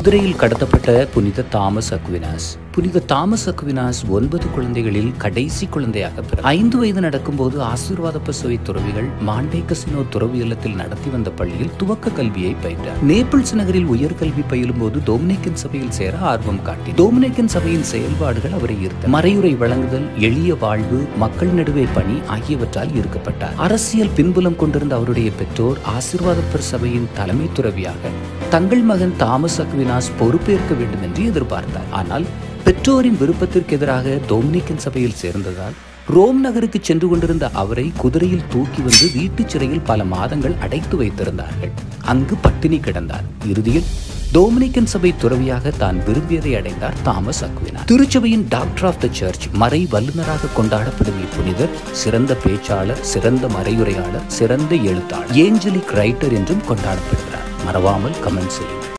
குதிரையில் கடத்தப்பட்ட புனித தாமஸ் அக்வினாஸ் புனித தாமஸ் அக்வினாஸ் ஒன்பது குழந்தைகளில் கடைசி குழந்தையாக பிறந்தார் ஐந்து வயது நடக்கும்போது ஆசீர்வாத பசுவை துறவிகள் மாண்டே கசினோ துறவு இல்லத்தில் நடத்தி வந்த பள்ளியில் துவக்க கல்வியை பயின்றார் நேபிள்ஸ் நகரில் உயர்கல்வி பயிலும் போது டோமினிக்கன் சபையில் சேர ஆர்வம் காட்டி டோமினிக்கன் சபையின் செயல்பாடுகள் அவரை ஈர்த்த மறையுறை வழங்குதல் எளிய வாழ்வு மக்கள் நடுவே பணி ஆகியவற்றால் ஈர்க்கப்பட்டார் அரசியல் பின்புலம் கொண்டிருந்த அவருடைய பெற்றோர் ஆசீர்வாதப்பர் சபையின் தலைமை துறவியாக தங்கள் மகன் தாமஸ் அக்வினாஸ் பொறுப்பேற்க வேண்டும் என்று எதிர்பார்த்தார் ஆனால் பெற்றோரின் விருப்பத்திற்கு எதிராக டொமினிக்கன் சபையில் சேர்ந்ததால் ரோம் நகருக்கு சென்று கொண்டிருந்த அவரை குதிரையில் தூக்கி வந்து வீட்டுச் சிறையில் பல மாதங்கள் அடைத்து வைத்திருந்தார்கள் அங்கு பட்டினி கிடந்தார் இறுதியில் டோமினிக்கன் சபை துறவியாக தான் விரும்பியதை அடைந்தார் தாமஸ் அக்வினா திருச்சபையின் டாக்டர் ஆஃப் த சர்ச் மறை வல்லுநராக கொண்டாடப்படும் இப்புனிதர் சிறந்த பேச்சாளர் சிறந்த மறையுரையாளர் சிறந்த எழுத்தாளர் ஏஞ்சலிக் ரைட்டர் என்றும் கொண்டாடப்படுகிறார் மறவாமல் கமெண்ட் செய்யுங்கள்